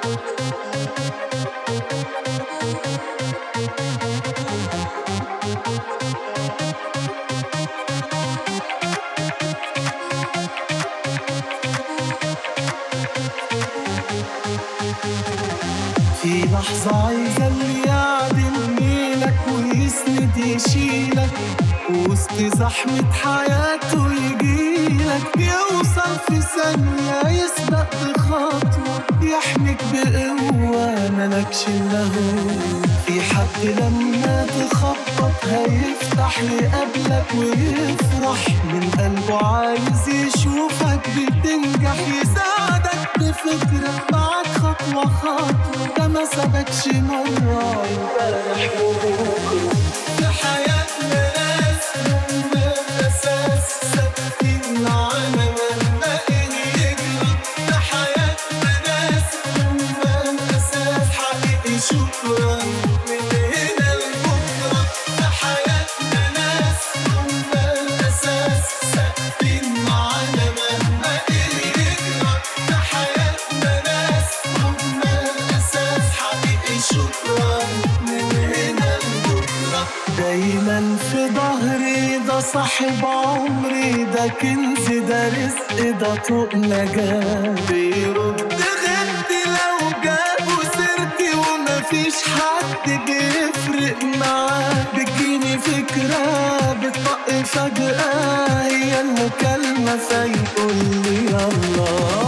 في لحظة عايزة اللي يعدل ميلك ويسند يشيلك وسط زحمة حياته يجيلك يوصل في ثانية يسبق بخطوة يحميك بقوة ملكش إلا هو في حد لما تخبط هيفتح يقابلك ويفرح من قلبه عايز يشوفك بتنجح يساعدك بفكرة معاك خطوة خطوة ده ما سابكش مرة امبارح وبكرة في حياتنا ناس هم الأساس ثابتين على مبدأ يجرى في حياتنا ناس هم الأساس حقيقي شكرا من هنا لبكرة في حياتنا ناس هم الأساس ثابتين على مبدأ يجرى في حياتنا ناس هم الأساس حقيقي شكرا من هنا لبكرة دايما في ظهري ده صاحب عمري ده كنز ده رزق ده طوق نجاة بيرد غيرتي لو جابوا سيرتي ومفيش حد بيفرق معاه بتجيني فكرة بتطق فجأة هي المكالمة فيقول لي يلا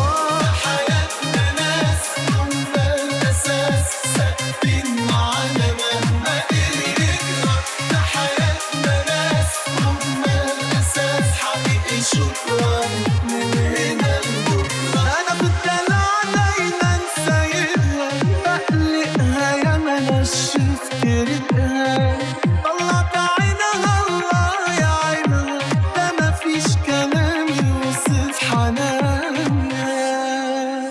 حياتنا ناس هم الأساس ثابتين على مهما يجرى في حياتنا ناس هم الأساس حقيقي شكرا من هنا لبكرة أنا في الدلع دايما سايبها بقلقها يا ما نشفت ريقها طلعت عينها الله يا عينها ده مفيش كلام يوصف حنانها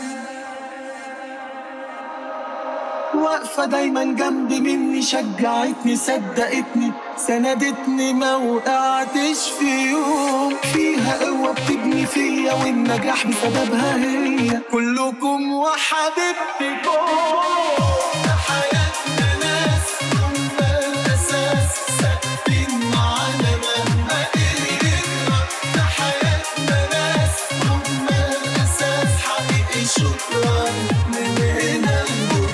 واقفة دايما جنبي مني شجعتني صدقتني سندتني ما وقعتش في يوم فيها قوة بتبني فيا والنجاح بسببها هي كلكم وحبيبتكم حياتنا ناس هم الأساس ثابتين على مهما يجرى في حياتنا ناس هم الأساس حقيقي شكرا من هنا لبكرة